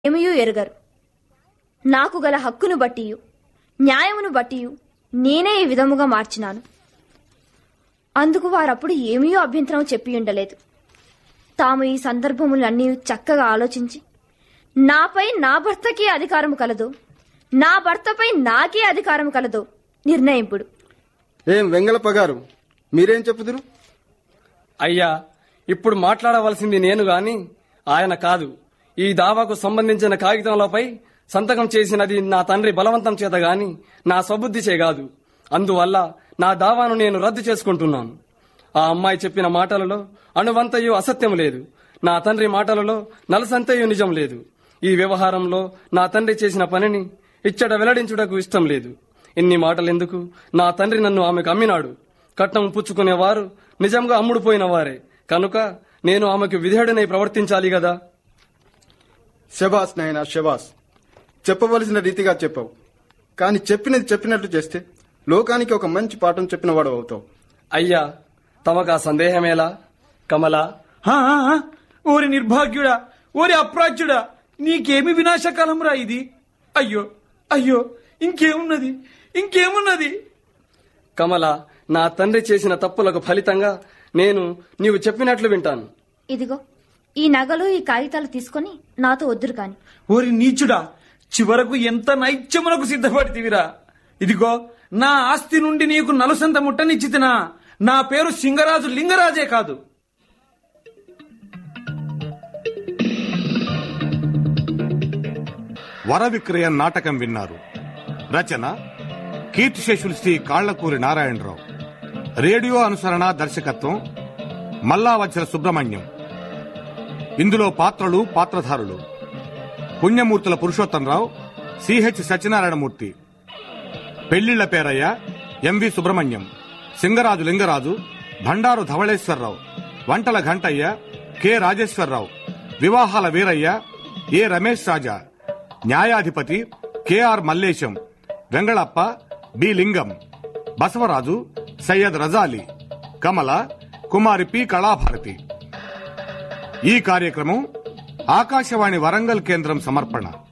ఏమయూ ఎరుగరు నాకు గల హక్కును బట్టియు న్యాయమును బట్టియు నేనే ఈ విధముగా మార్చినాను అందుకు వారప్పుడు ఏమీ అభ్యంతరం చెప్పి ఉండలేదు తాము ఈ సందర్భములన్నీ చక్కగా ఆలోచించి నాపై నా భర్తకే అధికారము కలదు నా భర్తపై నాకే అధికారం కలదు నిర్ణయింపుడు ఏం వెంగళప్ప గారు మీరేం చెప్పుదురు అయ్యా ఇప్పుడు మాట్లాడవలసింది నేను గాని ఆయన కాదు ఈ దావాకు సంబంధించిన కాగితంలపై సంతకం చేసినది నా తండ్రి బలవంతం చేత గాని నా స్వబుద్ధి చే కాదు అందువల్ల నా దావాను నేను రద్దు చేసుకుంటున్నాను ఆ అమ్మాయి చెప్పిన మాటలలో అణువంతయు అసత్యం లేదు నా తండ్రి మాటలలో నలసంతయు నిజం లేదు ఈ వ్యవహారంలో నా తండ్రి చేసిన పనిని ఇచ్చట వెల్లడించుటకు ఇష్టం లేదు ఇన్ని మాటలెందుకు నా తండ్రి నన్ను ఆమెకు అమ్మినాడు కట్నం పుచ్చుకునేవారు నిజంగా అమ్ముడుపోయిన వారే కనుక నేను ఆమెకు విధేయుడనై ప్రవర్తించాలి కదా శబాస్ నాయనా శబాస్ చెప్పవలసిన రీతిగా చెప్పావు కానీ చెప్పినది చెప్పినట్టు చేస్తే లోకానికి ఒక మంచి పాఠం చెప్పిన వాడు అవుతావు అయ్యా తమకా సందేహమేలా కమలా హా, హా, హా. ఓరి నిర్భాగ్యుడా ఓరి అప్రాచ్యుడా నీకేమి వినాశకాలంరా ఇది అయ్యో అయ్యో ఇంకేమున్నది ఇంకేమున్నది కమల నా తండ్రి చేసిన తప్పులకు ఫలితంగా నేను నీవు చెప్పినట్లు వింటాను ఇదిగో ఈ నగలు ఈ కాగితాలు తీసుకొని నాతో వద్దురు కాని ఓరి నీచుడా చివరకు ఎంత నైత్యమునకు సిద్ధపడితివిరా ఇదిగో నా ఆస్తి నుండి నీకు నలుసంత ముట్టనిచ్చితినా నా పేరు సింగరాజు లింగరాజే కాదు వర విక్రయ నాటకం విన్నారు రచన కీర్తిశేషులు శ్రీ కాళ్లకూరి నారాయణరావు రేడియో అనుసరణ దర్శకత్వం మల్లావచ్చల సుబ్రహ్మణ్యం ఇందులో పాత్రలు పాత్రధారులు పుణ్యమూర్తుల పురుషోత్తంరావు సిహెచ్ సత్యనారాయణమూర్తి పెళ్లిళ్ల పేరయ్య ఎంవి సుబ్రహ్మణ్యం సింగరాజు లింగరాజు భండారు ధవళేశ్వరరావు వంటల ఘంటయ్య కె రాజేశ్వరరావు వివాహాల వీరయ్య ఏ రమేష్ రాజా న్యాయాధిపతి KR Mallesham Vengalappa B Lingam Basavaraju Syed Razali Kamala Kumari P Kalabharati ఈ కార్యక్రమం ఆకాశవాణి వరంగల్ కేంద్రం సమర్పణ